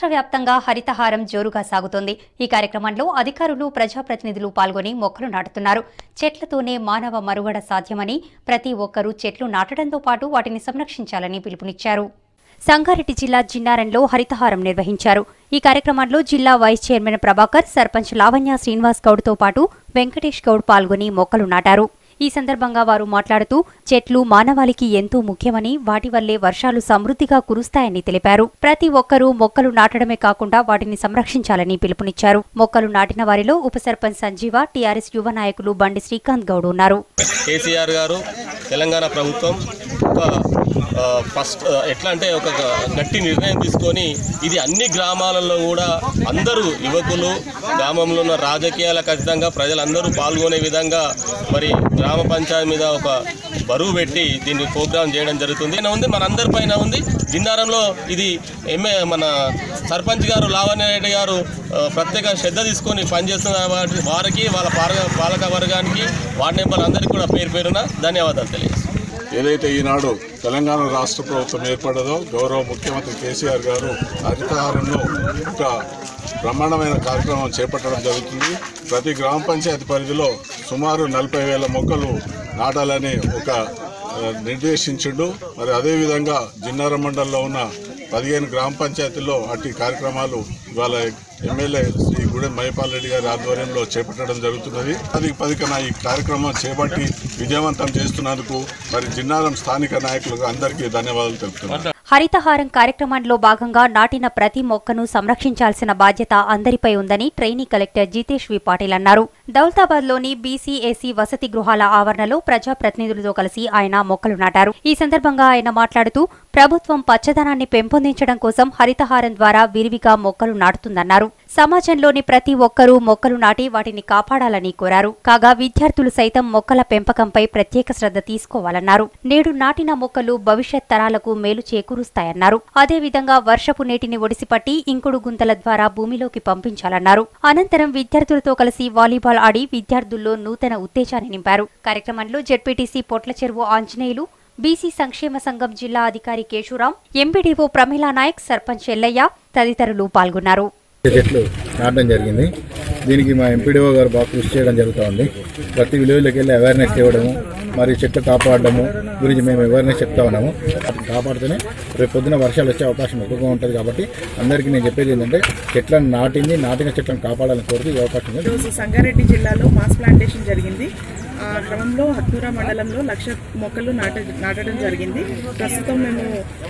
రాష్ట్ర వ్యాప్తంగా హరితహారం జోరుగా సాగుతోంది ఈ కార్యక్రమంలో అధికారులు ప్రజాప్రతినిధులు పాల్గొని మొక్కలు నాటుతున్నారు చెట్లతోనే మానవ మనుగడ సాధ్యమని ప్రతి ఒక్కరూ చెట్లు నాటడంతో పాటు వాటిని సంరక్షించాలని పిలుపునిచ్చారు సంగారెడ్డి జిల్లా జిన్నారంలో హరితహారం నిర్వహించారు ఈ కార్యక్రమంలో జిల్లా వైస్ చైర్మన్ ప్రభాకర్ సర్పంచ్ లావణ్య శ్రీనివాస్ గౌడ్తో పాటు వెంకటేష్ గౌడ్ పాల్గొని మొక్కలు నాటారు ఈ సందర్భంగా వారు మాట్లాడుతూ చెట్లు మానవాళికి ఎంతో ముఖ్యమని వాటి వల్లే వర్షాలు సమృద్ధిగా కురుస్తాయని తెలిపారు ప్రతి ఒక్కరూ మొక్కలు నాటడమే కాకుండా వాటిని సంరక్షించాలని పిలుపునిచ్చారు మొక్కలు నాటిన వారిలో ఉప సర్పంచ్ సంజీవ టీఆర్ఎస్ యువ నాయకులు బండి శ్రీకాంత్ గౌడ్ ఉన్నారు కేసీఆర్ గారు తెలంగాణ ప్రభుత్వం ఒక ఆ, ఫస్ట్ ఆ, ఎట్లా అంటే ఒక గ- గట్టి నిర్ణయం తీసుకొని ఇది అన్ని గ్రామాలలో కూడా అందరూ యువకులు గ్రామంలో ఉన్న రాజకీయాల ఖచ్చితంగా ప్రజలందరూ పాల్గొనే విధంగా మరి గ్రామ పంచాయతీ మీద ఒక బరువు పెట్టి దీన్ని ప్రోగ్రామ్ చేయడం జరుగుతుంది అయినా ఉంది మన అందరి పైన ఉంది జిన్నారంలో ఇది ఎంఏ మన సర్పంచ్ గారు లావణ్య రెడ్డి గారు ఆ, ప్రత్యేక శ్రద్ధ తీసుకొని పనిచేస్తున్న వారి- వారికి వాళ్ళ పాలక పాలక వర్గానికి వార్డు మెంబర్లందరికీ కూడా పేరు పేరున ధన్యవాదాలు తెలియజేస్తాను ఏదైతే ఈనాడు తెలంగాణ రాష్ట్ర ప్రభుత్వం ఏర్పడదో గౌరవ ముఖ్యమంత్రి కేసీఆర్ గారు హరితహారంలో ఒక బ్రహ్మాండమైన కార్యక్రమం చేపట్టడం జరుగుతుంది ప్రతి గ్రామ పంచాయతీ పరిధిలో సుమారు నలభై వేల మొక్కలు నాటాలని ఒక ఆ, నిర్దేశించిండు మరి అదేవిధంగా జిన్నార మండలంలో ఉన్న పదిహేను గ్రామ పంచాయతీల్లో అట్టి కార్యక్రమాలు ఇవాళ ఎమ్మెల్యే శ్రీ గుడెం మహిపాల్ రెడ్డి గారి ఆధ్వర్యంలో చేపట్టడం జరుగుతున్నది అది పదికన ఈ కార్యక్రమం చేపట్టి విజయవంతం చేస్తున్నందుకు మరి జిన్నారం స్థానిక నాయకులకు అందరికీ ధన్యవాదాలు తెలుపుతున్నాను హరితహారం కార్యక్రమంలో భాగంగా నాటిన ప్రతి మొక్కను సంరక్షించాల్సిన బాధ్యత అందరిపై ఉందని trainee collector Jitesh V Patil అన్నారు దౌలతాబాద్లోని బీసీఏసీ వసతి గృహాల ఆవరణలో ప్రజాప్రతినిధులతో కలిసి ఆయన మొక్కలు నాటారు ఈ సందర్భంగా ఆయన మాట్లాడుతూ ప్రభుత్వం పచ్చదనాన్ని పెంపొందించడం కోసం హరితహారం ద్వారా విరివిగా మొక్కలు నాటుతుందన్నారు సమాజంలోని ప్రతి ఒక్కరూ మొక్కలు నాటి వాటిని కాపాడాలని కోరారు కాగా విద్యార్థులు సైతం మొక్కల పెంపకంపై ప్రత్యేక శ్రద్ధ తీసుకోవాలన్నారు నేడు నాటిన మొక్కలు భవిష్యత్ తరాలకు మేలు చేకూరుస్తాయన్నారు అదేవిధంగా వర్షపు నీటిని ఒడిసిపట్టి ఇంకుడు గుంతల ద్వారా భూమిలోకి పంపించాలన్నారు అనంతరం విద్యార్థులతో కలిసి వాలీబాల్ ఆడి విద్యార్థుల్లో నూతన ఉత్తేజాన్ని నింపారు కార్యక్రమంలో జెడ్పీటీసీ పొట్ల చెరువు ఆంజనేయులు బీసీ సంక్షేమ సంఘం జిల్లా అధికారి కేశురాం ఎంపీడీఓ ప్రమీలా నాయక్ సర్పంచ్ ఎల్లయ్య తదితరులు పాల్గొన్నారు చెట్లు నాటడం జరిగింది దీనికి మా ఎంపీడీఓ గారు బాగా కృషి చేయడం జరుగుతూ ఉంది ప్రతి విలేజ్లోకి వెళ్ళి అవేర్నెస్ ఇవ్వడము మరియు చెట్లు కాపాడడము గురించి మేము అవేర్నెస్ చెప్తా ఉన్నాము వాటిని కాపాడితేనే రేపు పొద్దున వర్షాలు వచ్చే అవకాశం ఎక్కువగా ఉంటుంది కాబట్టి అందరికీ నేను చెప్పేది ఏంటంటే చెట్లను నాటింది నాటిన చెట్లను కాపాడాలని కోరుతూ ఈ అవకాశం ఉంది. ఈరోజు సంగారెడ్డి జిల్లాలో మాస్ ప్లాంటేషన్ జరిగింది ఆ క్రమంలో హత్నూరా మండలంలో లక్ష మొక్కలు నాట నాటడం జరిగింది ప్రస్తుతం మేము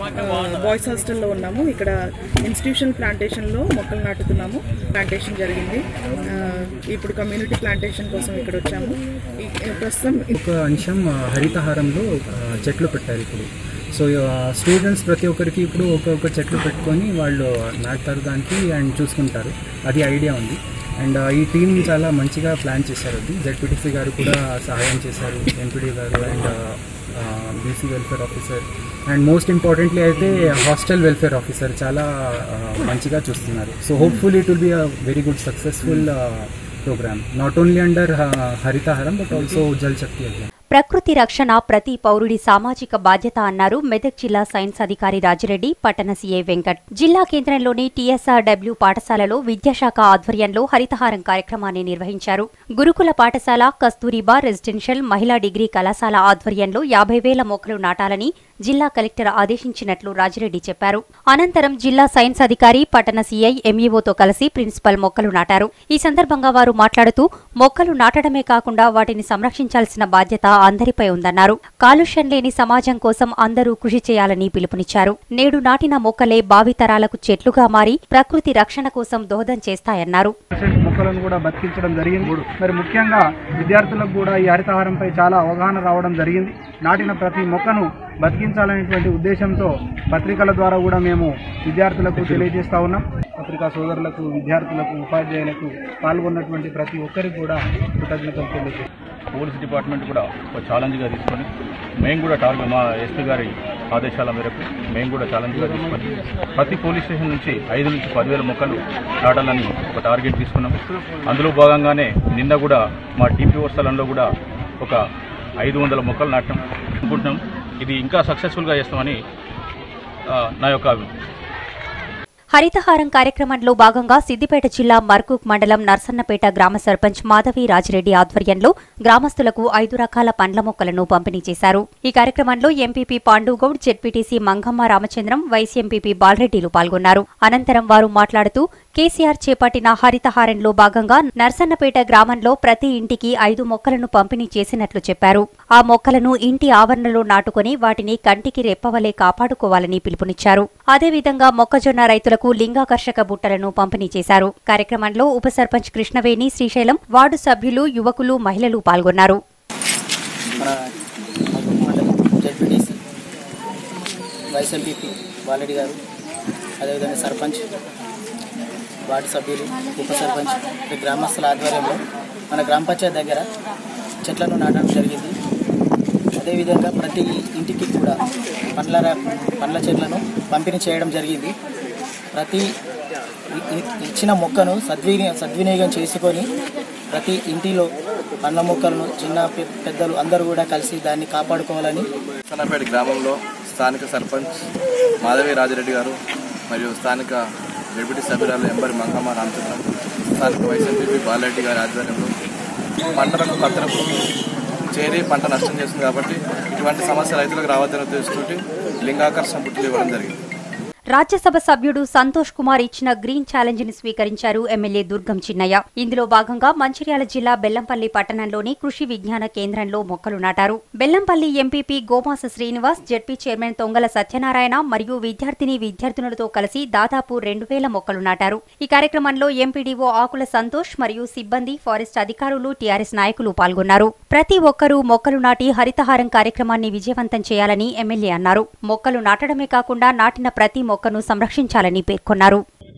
ఆ, బాయ్స్ హాస్టల్లో ఉన్నాము ఇక్కడ ఇన్స్టిట్యూషనల్ ప్లాంటేషన్లో మొక్కలు నాటుతున్నాము ప్లాంటేషన్ జరిగింది ఆ, ఇప్పుడు కమ్యూనిటీ ప్లాంటేషన్ కోసం ఇక్కడ వచ్చాము ఈ- ప్రస్తుతం ఒక అంశం ఆ, హరితహారంలో ఆ, చెట్లు పెట్టారు ఇప్పుడు సో స్టూడెంట్స్ ప్రతి ఒక్కరికి ఇప్పుడు ఒక్కొక్క చెట్లు పెట్టుకొని వాళ్ళు నాటుతారు దానికి అండ్ చూసుకుంటారు అది ఐడియా ఉంది అండ్ ఈ టీం చాలా మంచిగా ప్లాన్ చేశారు అది జెడ్పీటీసీ గారు కూడా సహాయం చేశారు MPD garu and BC welfare officer and most importantly అయితే హాస్టల్ వెల్ఫేర్ ఆఫీసర్ చాలా ఆ, మంచిగా చూస్తున్నారు so hopeful it will be a very good successful programme not only under Harithaharam but also Jal Shakti Abhiyan ప్రకృతి రక్షణ ప్రతి పౌరుడి సామాజిక బాధ్యత అన్నారు మెదక్ జిల్లా సైన్స్ అధికారి రాజిరెడ్డి పట్టణ సీఏ వెంకట్ జిల్లా కేంద్రంలోని టీఎస్ఆర్ డబ్ల్యూ పాఠశాలలో విద్యాశాఖ ఆధ్వర్యంలో హరితహారం కార్యక్రమాన్ని నిర్వహించారు గురుకుల పాఠశాల కస్తూరిబా రెసిడెన్షియల్ మహిళా డిగ్రీ కళాశాల ఆధ్వర్యంలో యాభై వేల మొక్కలు నాటాలని జిల్లా కలెక్టర్ ఆదేశించినట్లు రాజిరెడ్డి చెప్పారు అనంతరం జిల్లా సైన్స్ అధికారి పట్టణ సీఐ ఎంఈఓతో కలిసి ప్రిన్సిపల్ మొక్కలు నాటారు ఈ సందర్భంగా వారు మాట్లాడుతూ మొక్కలు నాటడమే కాకుండా వాటిని సంరక్షించాల్సిన బాధ్యత అందరిపై ఉందన్నారు కాలుష్యం లేని సమాజం కోసం అందరూ కృషి చేయాలని పిలుపునిచ్చారు నేడు నాటిన మొక్కలే భావితరాలకు చెట్లుగా మారి ప్రకృతి రక్షణ కోసం దోహదం చేస్తాయన్నారు పర్సెంట్ మొక్కలను కూడా బతికించడం జరిగింది మరి ముఖ్యంగా విద్యార్థులకు కూడా ఈ హరితహారంపై చాలా అవగాహన రావడం జరిగింది నాటిన ప్రతి మొక్కను బతికించాలనేటువంటి ఉద్దేశంతో పత్రికల ద్వారా కూడా మేము విద్యార్థులకు తెలియజేస్తా ఉన్నాం పత్రికా సోదరులకు విద్యార్థులకు ఉపాధ్యాయులకు పాల్గొన్నటువంటి ప్రతి ఒక్కరికి కూడా కృతజ్ఞతలు తెలియజేస్తాం పోలీస్ డిపార్ట్మెంట్ కూడా ఒక ఛాలెంజ్గా తీసుకొని మేము కూడా టార్గెట్ మా ఎస్పీ గారి ఆదేశాల మేరకు మేము కూడా ఛాలెంజ్గా తీసుకొని ప్రతి పోలీస్ స్టేషన్ నుంచి ఐదు నుంచి పదివేల మొక్కలు నాటాలని ఒక టార్గెట్ తీసుకున్నాం అందులో భాగంగానే నిన్న కూడా మా టీపీ స్థలంలో కూడా ఒక ఐదు వందల మొక్కలు నాటాం అనుకుంటున్నాం ఇది ఇంకా సక్సెస్ఫుల్గా చేస్తామని ఆ, నా యొక్క హరితహారం కార్యక్రమంలో భాగంగా సిద్దిపేట జిల్లా మర్కూక్ మండలం నర్సన్నపేట గ్రామ సర్పంచ్ మాధవి రాజిరెడ్డి ఆధ్వర్యంలో గ్రామస్తులకు ఐదు రకాల పండ్ల మొక్కలను పంపిణీ చేశారు ఈ కార్యక్రమంలో MPP Pandu Goud ZPTC Mangamma Ramachandram vice MPP బాలరెడ్డిలు పాల్గొన్నారు అనంతరం వారు మాట్లాడుతూ కేసీఆర్ చేపట్టిన హరితహారంలో భాగంగా నర్సన్నపేట గ్రామంలో ప్రతి ఇంటికి ఐదు మొక్కలను పంపిణీ చేసినట్లు చెప్పారు ఆ మొక్కలను ఇంటి ఆవరణలో నాటుకుని వాటిని కంటికి రెప్పవలే కాపాడుకోవాలని పిలుపునిచ్చారు అదేవిధంగా మొక్కజొన్న రైతులకు లింగాకర్షక బుట్టలను పంపిణీ చేశారు కార్యక్రమంలో ఉప సర్పంచ్ కృష్ణవేణి శ్రీశైలం వార్డు సభ్యులు యువకులు మహిళలు పాల్గొన్నారు మన మహబూబ్ మండలం జెడ్పీటీసీ వైస్ ఎంపీపీ బాలరెడ్డి గారు అదేవిధంగా సర్పంచ్ వార్డు సభ్యులు ఉప సర్పంచ్ ఈ గ్రామస్తుల ఆధ్వర్యంలో మన గ్రామ పంచాయతీ దగ్గర చెట్లను నాటడం జరిగింది అదేవిధంగా ప్రతి ఇంటికి కూడా పండ్ల ర- పండ్ల చెట్లను పంపిణీ చేయడం జరిగింది ప్రతి ఇ- ఇ- ఇచ్చిన మొక్కను సద్వినియోగం సద్వినియోగం చేసుకొని ప్రతి ఇంటిలో పండ్ల మొక్కలను చిన్న పె- పెద్దలు అందరూ కూడా కలిసి దాన్ని కాపాడుకోవాలని సన్నపేట గ్రామంలో స్థానిక సర్పంచ్ మాధవి రాజిరెడ్డి గారు మరియు స్థానిక డిప్యూటీ సభ్యురాలు ఎంబరి మంగమ్మ రామచంద్రం స్థానిక వైస్ ఎంపీ బాలరెడ్డి గారి ఆధ్వర్యంలో పంటలను పత్రకు చేరి పంట నష్టం చేస్తుంది కాబట్టి ఇటువంటి సమస్య రైతులకు రావద్దని ఉద్దేశిస్తూ లింగాకర్షణ బుట్టలు ఇవ్వడం జరిగింది రాజ్యసభ సభ్యుడు సంతోష్ కుమార్ ఇచ్చిన గ్రీన్ ఛాలెంజ్ ని స్వీకరించారు ఎమ్మెల్యే దుర్గం చిన్నయ్య ఇందులో భాగంగా మంచిర్యాల జిల్లా బెల్లంపల్లి పట్టణంలోని కృషి విజ్ఞాన కేంద్రంలో మొక్కలు నాటారు Bellampalli MPP Gomasa Srinivas ZP chairman Tongala Satyanarayana మరియు విద్యార్థిని విద్యార్థినులతో కలిసి దాదాపు రెండు వేల మొక్కలు నాటారు ఈ కార్యక్రమంలో ఎంపీడీఓ ఆకుల సంతోష్ మరియు సిబ్బంది ఫారెస్ట్ అధికారులు టీఆర్ఎస్ నాయకులు పాల్గొన్నారు ప్రతి ఒక్కరూ మొక్కలు నాటి హరితహారం కార్యక్రమాన్ని విజయవంతం చేయాలని ఎమ్మెల్యే అన్నారు మొక్కలు నాటడమే కాకుండా నాటిన ప్రతి మొక్కను సంరక్షించాలని పేర్కొన్నారు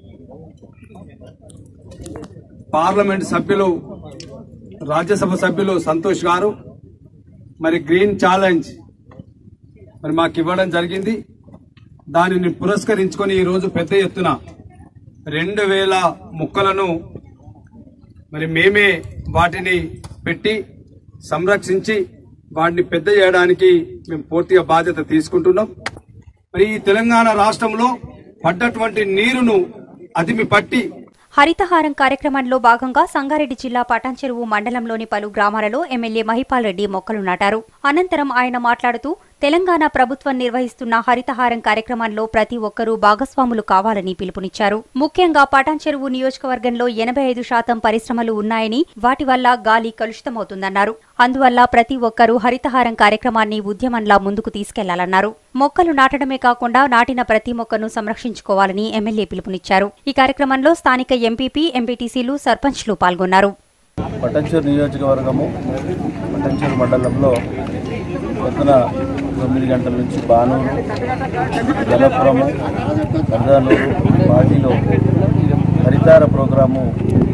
పార్లమెంట్ సభ్యులు రాజ్యసభ సభ్యులు సంతోష్ గారు మరి గ్రీన్ ఛాలెంజ్ మరి మాకు ఇవ్వడం జరిగింది దానిని పురస్కరించుకొని ఈరోజు పెద్ద ఎత్తున రెండు వేల మొక్కలను మరి మేమే వాటిని పెట్టి సంరక్షించి వాటిని పెద్ద చేయడానికి మేము పూర్తిగా బాధ్యత తీసుకుంటున్నాం మరి ఈ తెలంగాణ రాష్ట్రంలో పడ్డటువంటి నీరును అదిమి పట్టి హరితహారం కార్యక్రమంలో భాగంగా సంగారెడ్డి జిల్లా పటాన్చెరువు మండలంలోని పలు గ్రామాలలో ఎమ్మెల్యే మహిపాల్ రెడ్డి మొక్కలు నాటారు అనంతరం ఆయన మాట్లాడుతూ తెలంగాణ ప్రభుత్వం నిర్వహిస్తున్న హరితహారం కార్యక్రమంలో ప్రతి ఒక్కరూ భాగస్వాములు కావాలని పిలుపునిచ్చారు ముఖ్యంగా పటాన్చెరువు నియోజకవర్గంలో ఎనభై ఐదు శాతం పరిశ్రమలు ఉన్నాయని వాటి వల్ల గాలి కలుషితమవుతుందన్నారు అందువల్ల ప్రతి ఒక్కరూ హరితహారం కార్యక్రమాన్ని ఉద్యమంలా ముందుకు తీసుకెళ్లాలన్నారు మొక్కలు నాటడమే కాకుండా నాటిన ప్రతి మొక్కను సంరక్షించుకోవాలని ఎమ్మెల్యే పిలుపునిచ్చారు ఈ కార్యక్రమంలో స్థానిక ఎంపీపీ ఎంపీటీసీలు సర్పంచ్లు పాల్గొన్నారు పట్టంచూరు నియోజకవర్గము పట్టంచూరు మండలంలో పొద్దున తొమ్మిది గంటల నుంచి బానూరు జలపురము కర్దానూరు పాటిలో హరితార ప్రోగ్రాము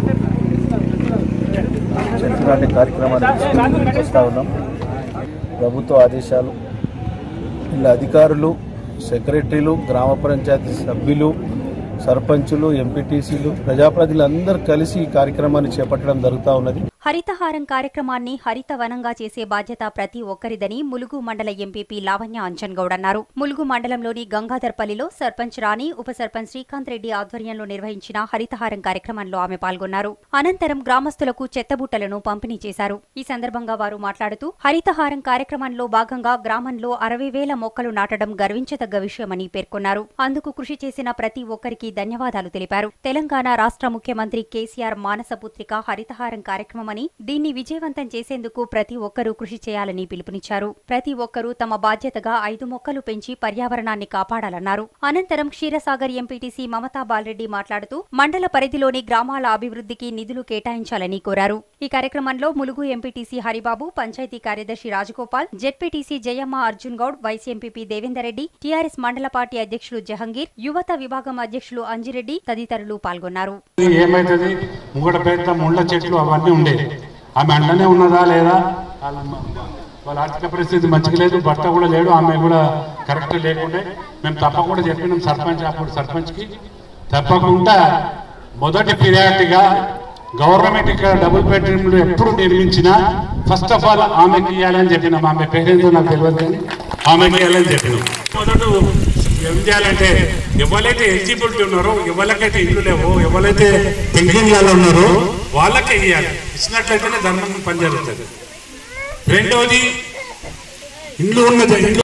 చెట్టు నాటే కార్యక్రమాన్ని తీసుకుని వస్తూ ఉన్నాం ప్రభుత్వ ఆదేశాలు ఇలా అధికారులు సెక్రటరీలు గ్రామ పంచాయతీ సభ్యులు సర్పంచులు ఎంపీటీసీలు ప్రజాప్రతినిధులు అందరూ కలిసి ఈ కార్యక్రమాన్ని చేపట్టడం జరుగుతూ ఉన్నది హరితహారం కార్యక్రమాన్ని హరిత వనంగా చేసే బాధ్యత ప్రతి ఒక్కరిదని ములుగు మండల ఎంపీపీ లావణ్య అంచన్గౌడ్ అన్నారు ములుగు మండలంలోని గంగాధర్పల్లిలో సర్పంచ్ రాణి ఉప సర్పంచ్ శ్రీకాంత్ రెడ్డి ఆధ్వర్యంలో నిర్వహించిన హరితహారం కార్యక్రమంలో ఆమె పాల్గొన్నారు అనంతరం గ్రామస్తులకు చెత్తబుట్టలను పంపిణీ చేశారు ఈ సందర్భంగా వారు మాట్లాడుతూ హరితహారం కార్యక్రమంలో భాగంగా గ్రామంలో అరవై వేల మొక్కలు నాటడం గర్వించదగ్గ విషయమని పేర్కొన్నారు అందుకు కృషి చేసిన ప్రతి ఒక్కరికి ధన్యవాదాలు తెలిపారు తెలంగాణ రాష్ట్ర ముఖ్యమంత్రి కేసీఆర్ మానసపుత్రిక హరితహారం కార్యక్రమమని దీన్ని విజయవంతం చేసేందుకు ప్రతి ఒక్కరూ కృషి చేయాలని పిలుపునిచ్చారు ప్రతి ఒక్కరూ తమ బాధ్యతగా ఐదు మొక్కలు పెంచి పర్యావరణాన్ని కాపాడాలన్నారు అనంతరం క్షీరసాగర్ ఎంపీటీసీ మమతా బాలరెడ్డి మాట్లాడుతూ మండల పరిధిలోని గ్రామాల అభివృద్ధికి నిధులు కేటాయించాలని కోరారు ఈ కార్యక్రమంలో ములుగు ఎంపీటీసీ హరిబాబు పంచాయతీ కార్యదర్శి Rajagopal ZPTC Jayamma Arjun Goud vice MPP Devender Reddy TRS మండల పార్టీ అధ్యక్షులు జహంగీర్ యువత విభాగం అధ్యక్షులు అంజిరెడ్డి తదితరులు పాల్గొన్నారు ఏమవుతుంది ముంగట పెద్ద ముళ్ళ చెట్లు అవన్నీ ఉండేవి ఆమె అండనే ఉన్నదా లేదా వాళ్ళ వాళ్ళ ఆర్థిక పరిస్థితి మంచిగా లేదు భర్త కూడా లేడు ఆమె కూడా కరెక్ట్ లేకుండే మేము తప్పకుండా చెప్పినాం సర్పంచ్ అప్పుడు సర్పంచ్కి తప్పకుండా మొదటి ఫిర్యాదుగా గవర్నమెంట్ ఇక్కడ డబుల్ బెడ్రూమ్లు ఎప్పుడు నిర్మించినా ఫస్ట్ ఆఫ్ ఆల్ ఆమెకి ఇవ్వాలని చెప్పినాం ఆమె పేరేంటో నాకు తెలియదు కానీ ఆమెకి ఇవ్వాలని చెప్పినాం మొదట ఏం చేయాలంటే ఎవరైతే ఎలిజిబిలిటీ ఉన్నారో ఎవరికైతే ఇల్లు లేవో ఎవరైతే పెన్షన్లలో ఉన్నారో వాళ్ళకే ఇవ్వాలి ఇచ్చినట్లయితేనే ధర్మం పని జరుగుతుంది రెండవది ఇండ్లు ఉన్న ఇండ్లు